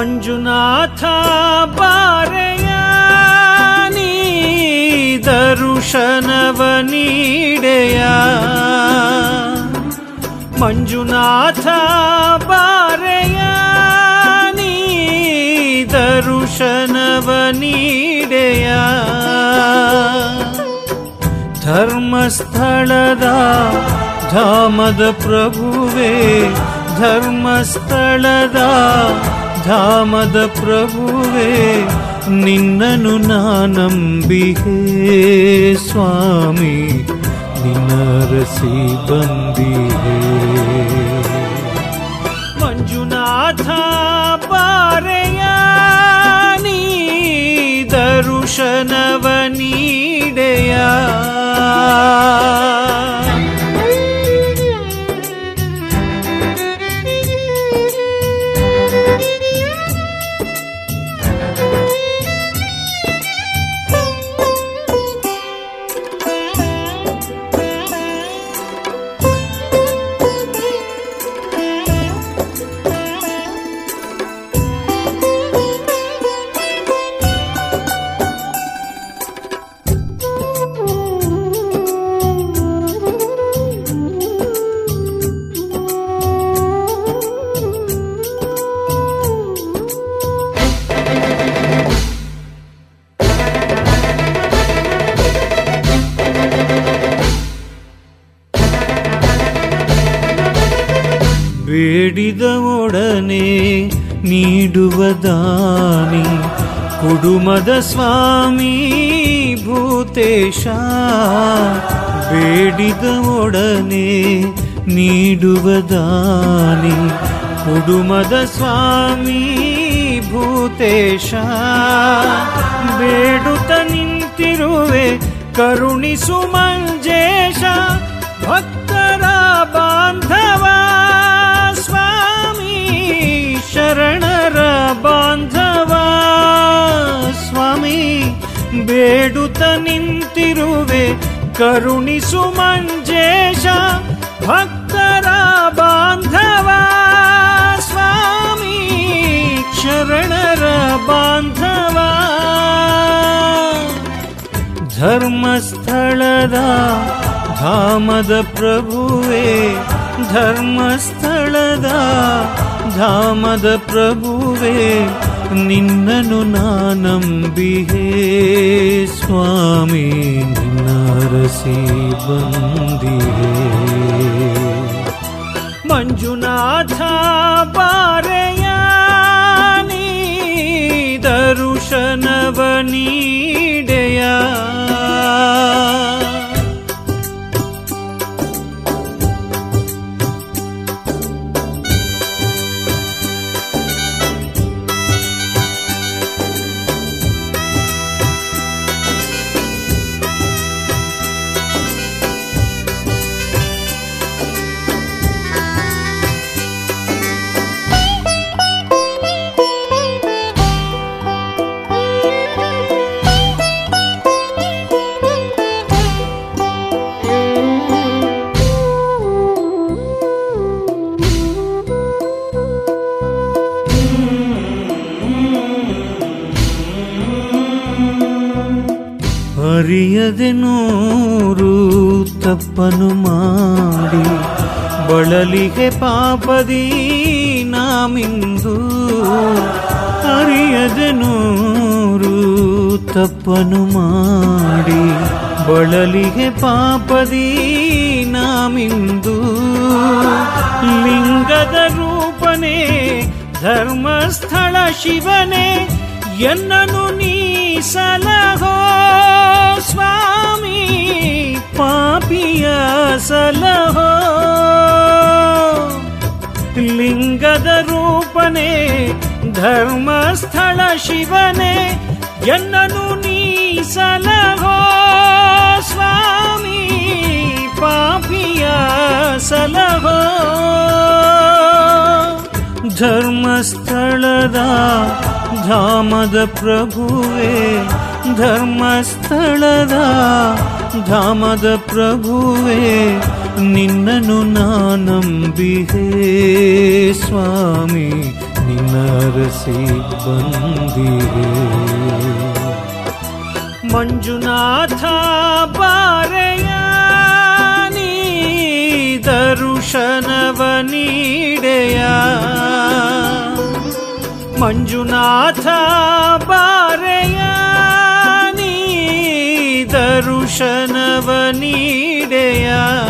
ಮಂಜುನಾಥ ಬಾರೆಯ ನೀ ದರುಶನವ ನೀಡೆಯ ಮಂಜುನಾಥ ಬಾರೆಯ ನೀ ದರುಶನವ ನೀಡೆಯ ಧರ್ಮಸ್ಥಳದ ಧಾಮದ ಪ್ರಭುವೇ ಧರ್ಮಸ್ಥಳದ ಧಾಮದ ಪ್ರಭುವೇ ನಿನ್ನನು ನಾನಂಬಿಹೇ ಸ್ವಾಮಿ ನಿನ್ನರಸಿ ಬಂದಿಹೇ ಮಂಜುನಾಥ ಬಾರೆಯ ನೀ ದರುಶನವ ನೀಡೆಯ ಬೇಡಿದ ಒಡನೆ ನೀಡುವ ದಾನಿ ಕುಡುಮದ ಸ್ವಾಮಿ ಭೂತೇಶ ಬೇಡಿದ ಒಡನೆ ನೀಡುವ ದಾನಿ ಕುಡುಮದ ಸ್ವಾಮಿ ಭೂತೇಶ ಬೇಡುತ್ತ ನಿಂತಿರುವೆ ಕರುಣಿಸು ಮಂಜೇಶ ಭಕ್ತರ ಬಾಂಧವ ಸ್ವಾಮಿ ಶರಣರ ಬಾಂಧವ ಸ್ವಾಮಿ ಬೇಡುತ್ತ ನಿಂತಿರುವೆ ಕರುಣಿಸು ಮಂಜೇಶ ಭಕ್ತರ ಬಾಂಧವ ಸ್ವಾಮಿ ಶರಣರ ಬಾಂಧವ ಧರ್ಮಸ್ಥಳದ ಧಾಮದ ಪ್ರಭುವೇ ಧರ್ಮಸ್ಥಳದ ಧಾಮದ ಪ್ರಭುವೇ ನಿನ್ನನು ನಾನಂಬಿಹೇ ಸ್ವಾಮಿ ನಿನ್ನರಸಿ ಬಂದಿಹೇ ಮಂಜುನಾಥ ಬಾರೆಯ ನೀ ದರುಶನವ ನೀಡೆಯ ಅರಿಯದೆ ನೂರು ತಪ್ಪನು ಮಾಡಿ ಬಳಲಿಗೆ ಪಾಪದಿ ನಾಮಿಂದು ಅರಿಯದೆ ನೂರು ತಪ್ಪನು ಮಾಡಿ ಬಳಲಿಗೆ ಪಾಪದಿ ನಾಮಿಂದು ಲಿಂಗದ ರೂಪನೇ ಧರ್ಮಸ್ಥಳ ಶಿವನೇ ಎನ್ನನು ನೀ ಸಲಹೋ ಸ್ವಾಮಿ ಪಾಪಿಯ ಸಲಹೋ ಲಿಂಗದ ರೂಪನೇ ಧರ್ಮಸ್ಥಳ ಶಿವನೇ ಎನ್ನನು ನೀ ಸಲಹೋ ಸ್ವಾಮಿ ಪಾಪಿಯ ಸಲಹೋ ಧರ್ಮಸ್ಥಳದ ಧಾಮದ ಪ್ರಭುವೇ ಧರ್ಮಸ್ಥಳದ ಧಾಮದ ಪ್ರಭುವೇ ನಿನ್ನನು ನಾನಂಬಿಹೇ ಸ್ವಾಮಿ ನಿನ್ನರಸಿ ಬಂದಿರೆ ಮಂಜುನಾಥ ಬಾರೆಯ ನೀ ದರುಶನವ ನೀಡೆಯ ಮಂಜುನಾಥ ಬಾರೆಯ ನೀ ದರುಶನವ ನೀಡೆಯ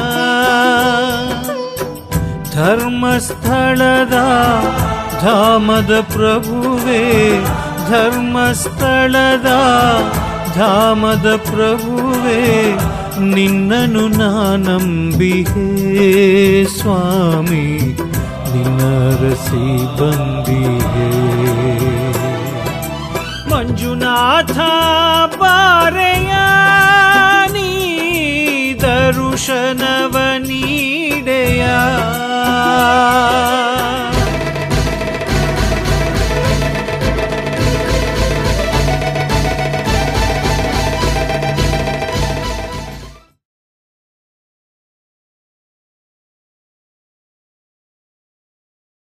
ಧರ್ಮಸ್ಥಳದ ಧಾಮದ ಪ್ರಭುವೇ ಧರ್ಮಸ್ಥಳದ ಧಾಮದ ಪ್ರಭುವೇ ನಿನ್ನನು ನಾನಂಬಿಹೇ ಸ್ವಾಮಿ ನಿನ್ನರಸಿ ಬಂದಿ